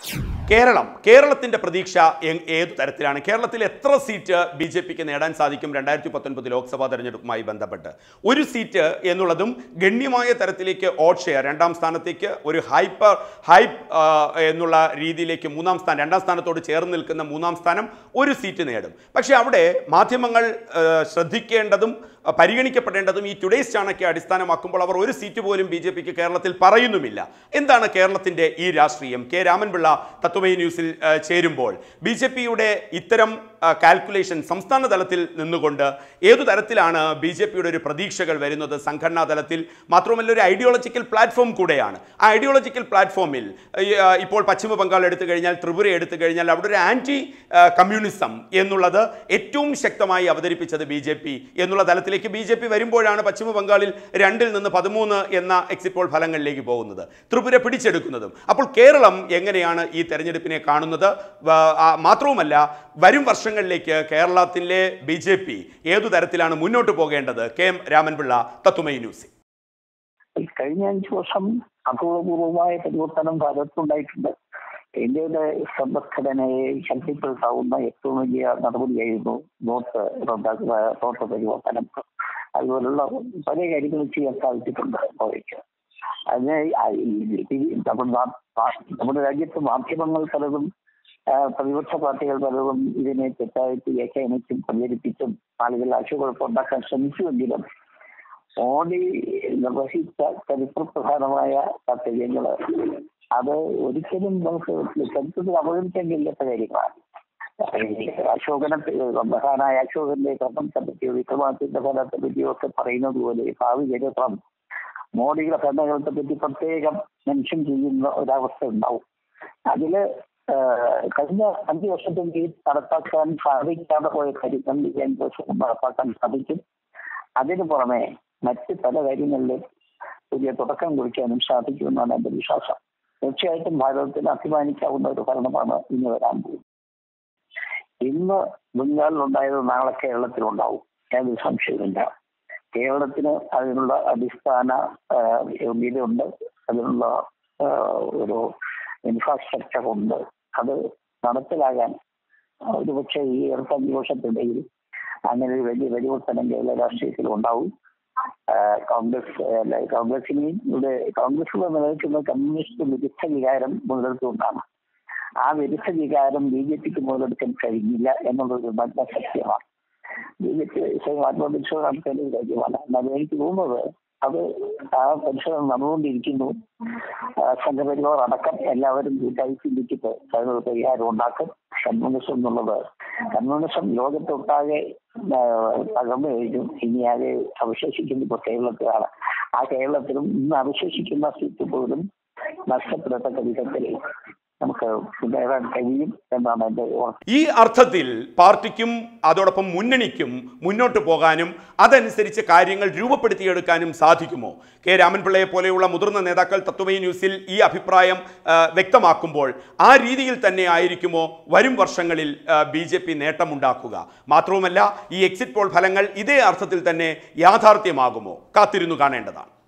കേരളം കേരളത്തിന്റെ പ്രതീക്ഷ എ- ഏതു തരത്തിലാണ് കേരളത്തിൽ എത്ര സീറ്റ് ബി ജെ പിക്ക് നേടാൻ സാധിക്കും രണ്ടായിരത്തി പത്തൊൻപത് ലോക്സഭാ തെരഞ്ഞെടുപ്പുമായി ബന്ധപ്പെട്ട് ഒരു സീറ്റ് എന്നുള്ളതും ഗണ്യമായ തരത്തിലേക്ക് ഓട്ട് ഷെയർ രണ്ടാം സ്ഥാനത്തേക്ക് ഒരു ഹൈപ്പർ ഹൈപ്പ് ആ, എന്നുള്ള രീതിയിലേക്ക് മൂന്നാം സ്ഥാനം രണ്ടാം സ്ഥാനത്തോട് ചേർന്ന് നിൽക്കുന്ന മൂന്നാം സ്ഥാനം ഒരു സീറ്റ് നേടും പക്ഷേ അവിടെ മാധ്യമങ്ങൾ ആ, ശ്രദ്ധിക്കേണ്ടതും ആ, പരിഗണിക്കപ്പെടേണ്ടതും ഈ ടുഡേസ് ചാണക്യ അടിസ്ഥാനമാക്കുമ്പോൾ അവർ ഒരു സീറ്റ് പോലും ബി ജെ പിക്ക് കേരളത്തിൽ പറയുന്നുമില്ല എന്താണ് കേരളത്തിന്റെ ഈ രാഷ്ട്രീയം കെ രാമൻപിള്ള തത്വമൈ ന്യൂസിൽ ആ, ചേരുമ്പോൾ ബി ജെ പിയുടെ ഇത്തരം കാൽക്കുലേഷൻ സംസ്ഥാന തലത്തിൽ നിന്നുകൊണ്ട് ഏതു തരത്തിലാണ് ബി ജെ പിയുടെ ഒരു പ്രതീക്ഷകൾ വരുന്നത് സംഘടനാ തലത്തിൽ മാത്രമല്ല ഒരു ഐഡിയോളജിക്കൽ പ്ലാറ്റ്ഫോം കൂടെയാണ് ആ ഐഡിയോളജിക്കൽ പ്ലാറ്റ്ഫോമിൽ ഈ, ആ, ഇപ്പോൾ പശ്ചിമ ബംഗാൾ എടുത്തു കഴിഞ്ഞാൽ ത്രിപുര എടുത്തു കഴിഞ്ഞാൽ അവിടെ ഒരു ആൻറ്റി കമ്മ്യൂണിസം എന്നുള്ളത് ഏറ്റവും ശക്തമായി അവതരിപ്പിച്ചത് ബി ജെ പി എന്നുള്ള തലത്തിലേക്ക് ബി ജെ പി വരുമ്പോഴാണ് പശ്ചിമ ബംഗാളിൽ രണ്ടിൽ നിന്ന് പതിമൂന്ന് എന്ന എക്സിറ്റ് പോൾ ഫലങ്ങളിലേക്ക് പോകുന്നത് ത്രിപുര പിടിച്ചെടുക്കുന്നതും അപ്പോൾ കേരളം എങ്ങനെയാണ് ഈ തെരഞ്ഞെടുപ്പിനെ കാണുന്നത് വ- ആ, മാത്രവുമല്ല വരും വർഷങ്ങളിലേക്ക് കേരളത്തിലെ ബി ജെ പി ഏതു തരത്തിലാണ് മുന്നോട്ട് പോകേണ്ടത് കെ എം രാമൻപിള്ള തത്തുമൈ ന്യൂസിൽ കഴിഞ്ഞ അഞ്ചു വർഷം അപൂർവപൂർവമായ പരിവർത്തനം ഭാരതത്തിലുണ്ടായിട്ടുണ്ട് ഇന്ത്യയുടെ സമ്പദ്ഘടനയെ ശക്തിപ്പെടുത്താവുന്ന ഏറ്റവും വലിയ നടപടിയായിരുന്നു നോട്ട് റദ്ദാക്കുക നോട്ട് പരിവർത്തനം അതുപോലുള്ള പല കാര്യങ്ങളും ചെയ്യാൻ സാധിച്ചിട്ടുണ്ട് അവയ്ക്ക് അതിന് ആ- ഈ- ഈ നമ്മുടെ നാ- നാ- നമ്മുടെ രാജ്യത്ത് മാധ്യമങ്ങൾ പലതും ആ, പ്രതിപക്ഷ പാർട്ടികൾ പലതും ഇതിനെ തെറ്റായിട്ട് വ്യാഖ്യാനിച്ചും പ്രചരിപ്പിച്ചും ആളുകൾ ആശയക്കുഴപ്പമുണ്ടാക്കാൻ ശ്രമിച്ചുവെങ്കിലും മോഡി നിർവഹിച്ച ചരിത്രപ്രധാനമായ കർത്തവ്യങ്ങള് അത് ഒരിക്കലും നമുക്ക് ചരിത്രത്തിൽ അവഗണിക്കാൻ കഴിയാത്ത കാര്യങ്ങളാണ് അശോകനെ മഹാനായ അശോകന്റെ കർമ്മത്തെ പറ്റിയോ വിക്രമാദിത്യന്റെ ഫലത്തെ പറ്റിയോ ഒക്കെ പറയുന്നത് പോലെ ഭാവി ചരിത്രം മോഡിയുടെ ഭരണകാലത്തെ പറ്റി പ്രത്യേകം മെൻഷൻ ചെയ്യുന്ന ഒരവസ്ഥ ഉണ്ടാവും അതില് ആഹ് കഴിഞ്ഞ അഞ്ചു വർഷത്തിൽ നടപ്പാക്കാൻ സാധിക്കാതെ പോയ കാര്യങ്ങൾ ഈ അഞ്ചു വർഷം നടപ്പാക്കാൻ സാധിക്കും അതിനു പുറമെ മറ്റ് പല കാര്യങ്ങളിലും പുതിയ തുടക്കം കുറിക്കാനും സാധിക്കുമെന്നാണ് എന്റെ വിശ്വാസം തീർച്ചയായിട്ടും ഭാരതത്തിന് അഭിമാനിക്കാവുന്ന ഒരു ഭരണമാണ് ഇനി വരാൻ പോകുന്നത് ഇന്ന് ബംഗാളിലുണ്ടായത് നാളെ കേരളത്തിലുണ്ടാവും യാതൊരു സംശയമില്ല കേരളത്തിന് അതിനുള്ള അടിസ്ഥാന ആ, യോഗ്യതയുണ്ട് അതിനുള്ള ആ, ഒരു ഇൻഫ്രാസ്ട്രക്ചർ ഉണ്ട് അത് നടപ്പിലാകാൻ ഒരുപക്ഷെ ഈ അടുത്ത അഞ്ച് വർഷത്തിനിടയിൽ അങ്ങനെ ഒരു വലിയ പരിവർത്തനം കേരള രാഷ്ട്രീയത്തിൽ ഉണ്ടാവും ആ, കോൺഗ്രസ് അല്ല, കോൺഗ്രസിനെയും ഇവിടെ കോൺഗ്രസിൽ നിലനിൽക്കുന്ന കമ്മ്യൂണിസ്റ്റ് വിരുദ്ധ വികാരം മുതലെടുത്തുകൊണ്ടാണ് ആ വിരുദ്ധ വികാരം ബി ജെ പിക്ക് മുതലെടുക്കാൻ കഴിഞ്ഞില്ല എന്നുള്ളൊരു നല്ല സത്യമാണ് ബി ജെ പി സ്വയം ആത്മപരിശോധന നടത്തേണ്ട ഒരു കാര്യമാണ് എന്നാൽ എനിക്ക് തോന്നുന്നത് അത് ആ പരിശോധന നടന്നുകൊണ്ടിരിക്കുന്നു ആ, സംഘപരിവാർ അടക്കം എല്ലാവരും കൂട്ടായി ചിന്തിച്ചിട്ട് അതിനൊരു പരിഹാരം ഉണ്ടാക്കും കമ്മ്യൂണിസം എന്നുള്ളത് കമ്മ്യൂണിസം ലോകത്തൊട്ടാകെ ആ, തകർന്നു കഴിഞ്ഞു ഇനി ആകെ അവശേഷിക്കുന്നത് ഇപ്പോൾ കേരളത്തിലാണ് ആ കേരളത്തിലും ഇന്ന് അവശേഷിക്കുന്ന സീറ്റ് പോലും നഷ്ടപ്പെടത്തക്ക വിധത്തിൽ നമുക്ക് നേടാൻ കഴിയും എന്നാണ് എന്റെ ഉറപ്പ് ഈ അർത്ഥത്തിൽ പാർട്ടിക്കും അതോടൊപ്പം മുന്നണിക്കും മുന്നോട്ട് പോകാനും അതനുസരിച്ച് കാര്യങ്ങൾ രൂപപ്പെടുത്തിയെടുക്കാനും സാധിക്കുമോ കെ രാമൻപിള്ളയെ പോലെയുള്ള മുതിർന്ന നേതാക്കൾ തത്വമയി ന്യൂസിൽ ഈ അഭിപ്രായം ആ, വ്യക്തമാക്കുമ്പോൾ ആ രീതിയിൽ തന്നെ ആയിരിക്കുമോ വരും വർഷങ്ങളിൽ ബി ജെ പി നേട്ടമുണ്ടാക്കുക മാത്രവുമല്ല ഈ എക്സിറ്റ് പോൾ ഫലങ്ങൾ ഇതേ അർത്ഥത്തിൽ തന്നെ യാഥാർത്ഥ്യമാകുമോ കാത്തിരുന്നു കാണേണ്ടതാണ്